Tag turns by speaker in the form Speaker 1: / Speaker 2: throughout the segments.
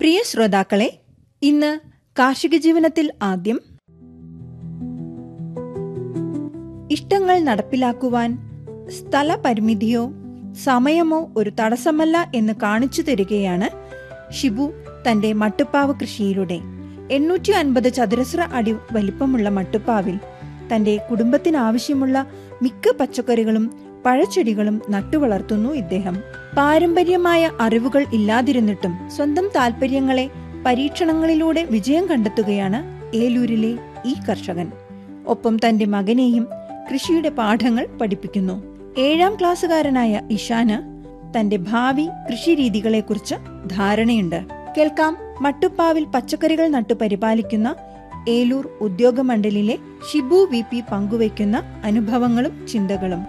Speaker 1: പ്രിയ ശ്രോതാക്കളെ ഇന്ന് കാർഷിക ജീവനത്തിൽ ആദ്യം ഇഷ്ടങ്ങൾ നടപ്പിലാക്കുവാൻ സ്ഥലപരിമിതിയോ സമയമോ ഒരു തടസ്സമല്ല എന്ന് കാണിച്ചു തരികയാണ് ഷിബു തന്റെ മട്ടുപ്പാവ് കൃഷിയിലൂടെ എണ്ണൂറ്റി അൻപത് ചതുരശ്ര അടി വലിപ്പമുള്ള മട്ടുപ്പാവിൽ തന്റെ കുടുംബത്തിനാവശ്യമുള്ള മിക്ക പച്ചക്കറികളും പഴച്ചെടികളും നട്ടുവളർത്തുന്നു ഇദ്ദേഹം പാരമ്പര്യമായ അറിവുകൾ ഇല്ലാതിരുന്നിട്ടും സ്വന്തം താല്പര്യങ്ങളെ പരീക്ഷണങ്ങളിലൂടെ വിജയം കണ്ടെത്തുകയാണ് ഏലൂരിലെ ഈ കർഷകൻ ഒപ്പം തന്റെ മകനെയും കൃഷിയുടെ പാഠങ്ങൾ പഠിപ്പിക്കുന്നു ഏഴാം ക്ലാസ്സുകാരനായ ഇഷാന് തന്റെ ഭാവി കൃഷിരീതികളെക്കുറിച്ച് ധാരണയുണ്ട് കേൾക്കാം മട്ടുപ്പാവിൽ പച്ചക്കറികൾ നട്ടു പരിപാലിക്കുന്ന ഏലൂർ ഉദ്യോഗമണ്ഡലിലെ ഷിബു വി പി പങ്കുവയ്ക്കുന്ന അനുഭവങ്ങളും ചിന്തകളും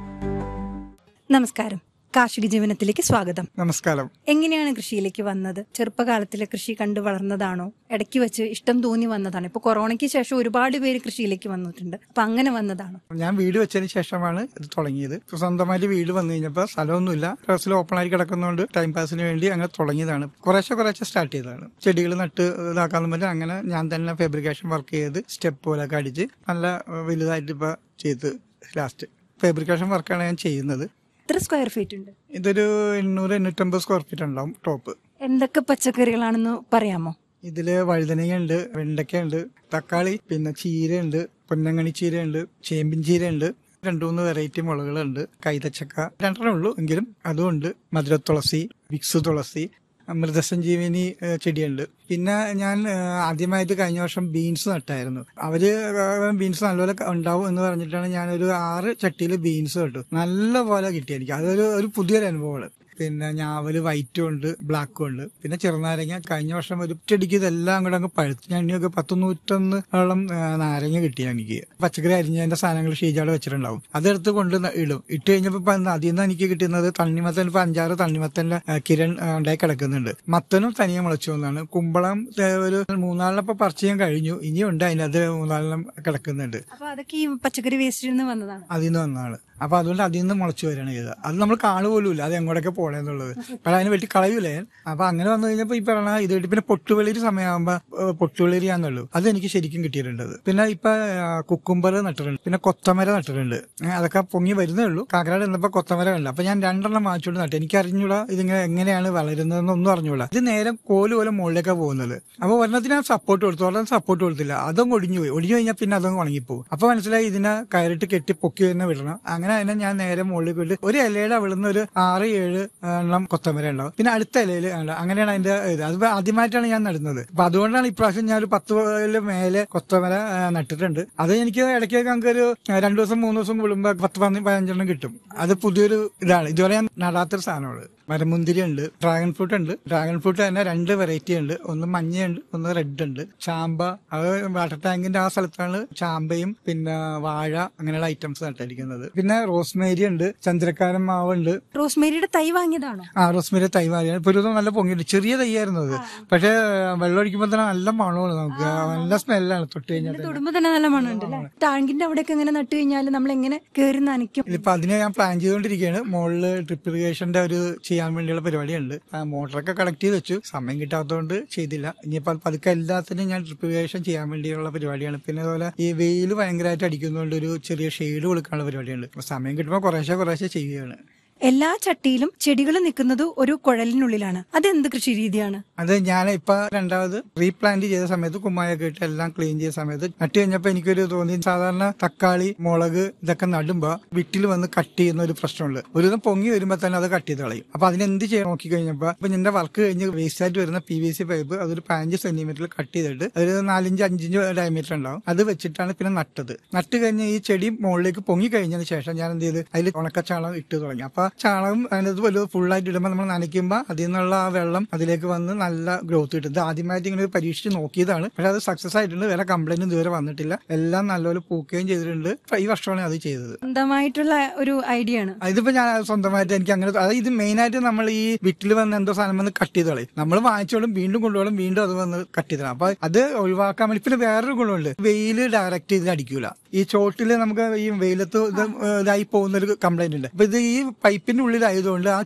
Speaker 1: നമസ്കാരം കാർഷിക ജീവനത്തിലേക്ക് സ്വാഗതം
Speaker 2: നമസ്കാരം
Speaker 1: എങ്ങനെയാണ് കൃഷിയിലേക്ക് വന്നത് ചെറുപ്പകാലത്തിലെ കൃഷി കണ്ടു വളർന്നതാണോ ഇടയ്ക്ക് വെച്ച് ഇഷ്ടം തോന്നി വന്നതാണോ ഇപ്പൊ കൊറോണയ്ക്ക് ശേഷം ഒരുപാട് പേര് കൃഷിയിലേക്ക് വന്നിട്ടുണ്ട് അപ്പൊ അങ്ങനെ വന്നതാണോ
Speaker 2: ഞാൻ വീട് വെച്ചതിന് ശേഷമാണ് ഇത് തുടങ്ങിയത് ഇപ്പൊ സ്വന്തമായിട്ട് വീട് വന്നു കഴിഞ്ഞപ്പോൾ സ്ഥലമൊന്നുമില്ല ടെറസിൽ ഓപ്പൺ ആയി കിടക്കുന്നതുകൊണ്ട് ടൈം പാസിന് വേണ്ടി അങ്ങനെ തുടങ്ങിയതാണ് കുറേശ്ശെ കുറേശ്ശെ സ്റ്റാർട്ട് ചെയ്തതാണ് ചെടികൾ നട്ട് ഇതാക്കാന്ന് പറ്റും അങ്ങനെ ഞാൻ തന്നെ ഫാബ്രിക്കേഷൻ വർക്ക് ചെയ്ത് സ്റ്റെപ്പ് പോലൊക്കെ അടിച്ച് നല്ല ഏഹ്, വലുതായിട്ട് ഇപ്പൊ ചെയ്ത് ലാസ്റ്റ് ഫാബ്രിക്കേഷൻ വർക്കാണ് ഞാൻ ചെയ്യുന്നത്
Speaker 1: എത്ര സ്ക്വയർ ഫീറ്റ് ഉണ്ട്
Speaker 2: ഇതൊരു എണ്ണൂറ് എണ്ണൂറ്റമ്പത് സ്ക്വയർ ഫീറ്റ് ഉണ്ടാവും ടോപ്പ്
Speaker 1: എന്തൊക്കെ പച്ചക്കറികളാണെന്ന് പറയാമോ
Speaker 2: ഇതില് വഴുതനങ്ങയുണ്ട് വെണ്ടയ്ക്കയുണ്ട് തക്കാളി പിന്നെ ചീരയുണ്ട് പൊന്നങ്ങണി ചീരയുണ്ട് ചേമ്പിൻ ചീരയുണ്ട് രണ്ടു മൂന്ന് വെറൈറ്റി മുളകുകളുണ്ട് കൈതച്ചക്ക രണ്ടെണ്ണേ ഉള്ളൂ എങ്കിലും അതുമുണ്ട് മധുര തുളസി വിക്സ് തുളസി മൃതസഞ്ജീവിനി ഏഹ്, ചെടിയുണ്ട് പിന്നെ ഞാൻ ഏഹ്, ആദ്യമായിട്ട് കഴിഞ്ഞ വർഷം ബീൻസ് നട്ടായിരുന്നു അവര് ബീൻസ് നല്ലപോലെ ഉണ്ടാവും എന്ന് പറഞ്ഞിട്ടാണ് ഞാനൊരു ആറ് ചട്ടിയിൽ ബീൻസ് നട്ടു നല്ല പോലെ കിട്ടി എനിക്ക് അതൊരു ഒരു പുതിയൊരു അനുഭവമാണ് പിന്നെ ഞാവല് വൈറ്റും ഉണ്ട് ബ്ലാക്കും ഉണ്ട് പിന്നെ ചെറുനാരങ്ങ കഴിഞ്ഞ വർഷം ഒരു ചെടിക്ക് ഇതെല്ലാം കൂടെ അങ്ങ് പഴുത്ത് ഞാൻ ഇനിയൊക്കെ പത്ത് നൂറ്റൊന്ന് ഓളം ആ, നാരങ്ങ കിട്ടി എനിക്ക് പച്ചക്കറി അരിഞ്ഞതിന്റെ സാധനങ്ങൾ ഷീജാട് വെച്ചിട്ടുണ്ടാവും അതെടുത്ത് കൊണ്ട് ന- ഇടും ഇട്ട് കഴിഞ്ഞപ്പോ ഇപ്പൊ എന്താ, അതിൽ നിന്ന് എനിക്ക് കിട്ടുന്നത് തണ്ണിമത്തൻ ഇപ്പൊ അഞ്ചാറ് തണ്ണിമത്തന്റെ ആ, കിരൺ ആ, ഉണ്ടായി കിടക്കുന്നുണ്ട് മത്തനും തനിയെ മുളച്ചു വന്നാണ് കുമ്പളം ഏ, ഒരു മൂന്നാളിനപ്പൊ പറിച്ച് ഞാൻ കഴിഞ്ഞു ഇനിയുണ്ട് അതിനകത്ത് മൂന്നാലിനം കിടക്കുന്നുണ്ട്
Speaker 1: അപ്പൊ അതൊക്കെ ഈ പച്ചക്കറി വേസ്റ്റിൽ നിന്ന് വന്നതാണ്
Speaker 2: അതിൽ നിന്ന് വന്നതാണ് അപ്പൊ അതുകൊണ്ട് അതിൽ നിന്ന് മുളച്ചു വരികയാണ് ചെയ്തത് അത് നമ്മൾ കാണു പോലുമില്ല അത് എങ്ങോട്ടൊക്കെ പോണേന്നുള്ളത് പക്ഷെ അതിന് വെട്ടി കളയൂലേ ഞാൻ. അപ്പൊ അങ്ങനെ വന്നു കഴിഞ്ഞപ്പോ ഈ പറഞ്ഞ ഇത് കിട്ടി. പിന്നെ പൊട്ടുവെളിരി സമയമാകുമ്പോ ഏഹ്, പൊട്ടുവെളിരിയാന്നുള്ളൂ അത് എനിക്ക് ശരിക്കും കിട്ടിയിട്ടുണ്ട് പിന്നെ ഇപ്പൊ കുക്കുംബർ നട്ടിട്ടുണ്ട് പിന്നെ കൊത്തമര നട്ടിട്ടുണ്ട് ഏഹ്, അതൊക്കെ പൊങ്ങി വരുന്നേ ഉള്ളൂ കാക്കനാട് എന്നപ്പോ കൊത്തമര ഉണ്ട് അപ്പൊ ഞാൻ രണ്ടെണ്ണം വാങ്ങിച്ചുകൊണ്ട് നട്ടു എനിക്ക് അറിഞ്ഞൂടാ ഇതിങ്ങനെ എങ്ങനെയാണ് വളരുന്നതെന്നൊന്നും അറിഞ്ഞൂടാ ഇത് നേരെ കോല് പോലെ മുകളിലേക്കാ പോകുന്നത് അപ്പൊ ഒരെണ്ണത്തിന് ഞാൻ സപ്പോർട്ട് കൊടുത്തു ഒരെണ്ണം സപ്പോർട്ട് കൊടുത്തില്ല അതും ഒടിഞ്ഞു പോയി ഒടിഞ്ഞു കഴിഞ്ഞാൽ പിന്നെ അതും ഉണങ്ങിപ്പോകും അപ്പൊ മനസ്സിലായി ഇതിനെ കയറിട്ട് കെട്ടി പൊക്കി തന്നെ വിടണം അങ്ങനെ തന്നെ ഞാൻ നേരെ മുകളിൽ വിട്ട് ഒരു ഇലയുടെ അവിടുന്ന് ഒരു ആറ് ഏഴ് എണ്ണം കൊത്തമര ഉണ്ടാവും പിന്നെ അടുത്ത ഇലയിൽ അങ്ങനെയാണ് അതിന്റെ ഇത് അത് ആദ്യമായിട്ടാണ് ഞാൻ നടുന്നത് അപ്പൊ അതുകൊണ്ടാണ് ഇപ്രാവശ്യം ഞാൻ ഒരു പത്ത് പോലെ മേലെ കൊത്തമര ആ, നട്ടിട്ടുണ്ട് അത് എനിക്ക് ഇടയ്ക്ക് ഞങ്ങൾക്ക് ഒരു രണ്ടു ദിവസം മൂന്ന് ദിവസം കൂടുമ്പോ പത്ത് പന്നി പതിനഞ്ചെണ്ണം കിട്ടും അത് പുതിയൊരു ഇതാണ് ഇതുവരെ ഞാൻ നടാത്തൊരു സാധനമാണ് മരമുന്തിരി ഉണ്ട് ഡ്രാഗൺ ഫ്രൂട്ട് ഉണ്ട് ഡ്രാഗൺ ഫ്രൂട്ട് തന്നെ രണ്ട് വെറൈറ്റി ഉണ്ട് ഒന്ന് മഞ്ഞയുണ്ട് ഒന്ന് റെഡ് ഉണ്ട് ചാമ്പ അത് വാട്ടർ ടാങ്കിന്റെ ആ സ്ഥലത്താണ് ചാമ്പയും പിന്നെ വാഴ അങ്ങനെയുള്ള ഐറ്റംസ് നട്ടിരിക്കുന്നത് പിന്നെ റോസ്മേരി ഉണ്ട് ചന്ദ്രക്കാരൻ മാവുണ്ട്
Speaker 1: റോസ്മേരിയുടെ തൈ വാങ്ങിയതാണോ
Speaker 2: ആ റോസ്മേരി തൈ വാരിയാണ് ഇപ്പൊ ഒരു ദിവസം നല്ല പൊങ്ങിയിട്ട് ചെറിയ തൈയായിരുന്നു അത് പക്ഷെ വെള്ളം ഒഴിക്കുമ്പോൾ തന്നെ നല്ല മണമാണ് നമുക്ക് നല്ല സ്മെല്ലാണ് തൊട്ട് കഴിഞ്ഞാൽ തന്നെ.
Speaker 1: തൊടുമ്പോ തന്നെ നല്ല മണമുണ്ട് അല്ലേ ടാങ്കിന്റെ അവിടെയൊക്കെ എങ്ങനെ നട്ടു കഴിഞ്ഞാൽ നമ്മൾ എങ്ങനെ കേറി നനയ്ക്കും
Speaker 2: ഇതിപ്പോ അതിനെ ഞാൻ പ്ലാൻ ചെയ്തുകൊണ്ടിരിക്കുകയാണ് മുകളില് ട്രിപ്പ് ഇറിഗേഷന്റെ ഒരു ചെയ്യാൻ വേണ്ടിയുള്ള പരിപാടിയുണ്ട് ആ മോട്ടറൊക്കെ കണക്ട് ചെയ്ത് വെച്ചു സമയം കിട്ടാത്തതുകൊണ്ട് ചെയ്തില്ല ഇനിയിപ്പോ അത് പതുക്കെ എല്ലാത്തിനും ഞാൻ ട്രിപ്പ് ഇറിഗേഷൻ ചെയ്യാൻ വേണ്ടിയുള്ള പരിപാടിയാണ് പിന്നെ അതുപോലെ ഈ വെയിൽ ഭയങ്കരമായിട്ട് അടിക്കുന്നതുകൊണ്ട് ഒരു ചെറിയ ഷെയ്ഡ് കൊടുക്കാനുള്ള പരിപാടിയുണ്ട് അപ്പൊ സമയം കിട്ടുമ്പോൾ കുറേശ്ശെ കുറേശ്ശെ ചെയ്യുകയാണ്
Speaker 1: എല്ലാ ചട്ടിയിലും ചെടികൾ നിൽക്കുന്നത് ഒരു കുഴലിനുള്ളിലാണ് അതെന്ത് കൃഷി രീതിയാണ്
Speaker 2: അത് ഞാൻ ഇപ്പൊ രണ്ടാമത് റീപ്ലാന്റ് ചെയ്ത സമയത്ത് കുമ്മായൊക്കെ ഇട്ട് എല്ലാം ക്ലീൻ ചെയ്ത സമയത്ത് നട്ട് കഴിഞ്ഞപ്പോ എനിക്കൊരു തോന്നി സാധാരണ തക്കാളി മുളക് ഇതൊക്കെ നടുമ്പോ വിട്ടിൽ വന്ന് കട്ട് ചെയ്യുന്ന ഒരു പ്രശ്നമുണ്ട് ഒരു ദിവസം പൊങ്ങി വരുമ്പോ തന്നെ അത് കട്ട് ചെയ്ത് കളയും അപ്പൊ അതിനെന്ത് ചെയ്യാൻ നോക്കി കഴിഞ്ഞപ്പോ ഇപ്പൊ നിന്റെ വർക്ക് കഴിഞ്ഞ് വേസ്റ്റ് ആയിട്ട് വരുന്ന പി വി സി പൈപ്പ് അതൊരു പതിനഞ്ച് സെന്റിമീറ്ററിൽ കട്ട് ചെയ്തിട്ട് ഒരു നാലഞ്ച് അഞ്ചിഞ്ച് ഡയമീറ്റർ ഉണ്ടാവും അത് വെച്ചിട്ടാണ് പിന്നെ നട്ടത് നട്ട് കഴിഞ്ഞ് ഈ ചെടി മുകളിലേക്ക് പൊങ്ങി കഴിഞ്ഞതിന് ശേഷം ഞാൻ എന്ത് ചെയ്ത് അതിൽ ഉണക്കച്ചാളം ഇട്ട് തുടങ്ങി അപ്പൊ ആ ചാണകം അതിനകത്ത് വലിയ ഫുള്ളായിട്ട് ഇടുമ്പോൾ നമ്മൾ നനയ്ക്കുമ്പോൾ അതിൽ നിന്നുള്ള ആ വെള്ളം അതിലേക്ക് വന്ന് നല്ല ഗ്രോത്ത് കിട്ടും ഇത് ആദ്യമായിട്ട് ഇങ്ങനെ ഒരു പരീക്ഷിച്ച് നോക്കിയതാണ് പക്ഷെ അത് സക്സസ് ആയിട്ടുണ്ട് വേറെ കംപ്ലൈന്റ് ഇതുവരെ വന്നിട്ടില്ല എല്ലാം നല്ലപോലെ പൂക്കുകയും ചെയ്തിട്ടുണ്ട് ഇപ്പൊ ഈ വർഷമാണ് അത് ചെയ്തത്
Speaker 1: സ്വന്തമായിട്ടുള്ള ഒരു ഐഡിയ ആണ്
Speaker 2: ഇതിപ്പോ ഞാൻ സ്വന്തമായിട്ട് എനിക്ക് അങ്ങനെ അതായത് ഇത് മെയിൻ ആയിട്ട് നമ്മൾ ഈ വീട്ടിൽ വന്ന് എന്തോ സാധനം വന്ന് കട്ട് ചെയ്ത് കളയും നമ്മൾ വാങ്ങിച്ചോളും വീണ്ടും കൊണ്ടുപോകും വീണ്ടും അത് വന്ന് കട്ട് ചെയ്തണം അപ്പൊ അത് ഒഴിവാക്കാൻ വേണ്ടി പിന്നെ വേറൊരു ഗുണമുണ്ട് വെയിൽ ഡയറക്റ്റ് ഇതിൽ അടിക്കൂല ഈ ചോട്ടില് നമുക്ക് ഈ വെയിലത്ത് ഇത് ഇതായി പോകുന്ന ഒരു കംപ്ലൈന്റ് ഉണ്ട് അപ്പൊ ഇത് ഈ പൈപ്പിന്റെ ഉള്ളിലായതുകൊണ്ട് ആ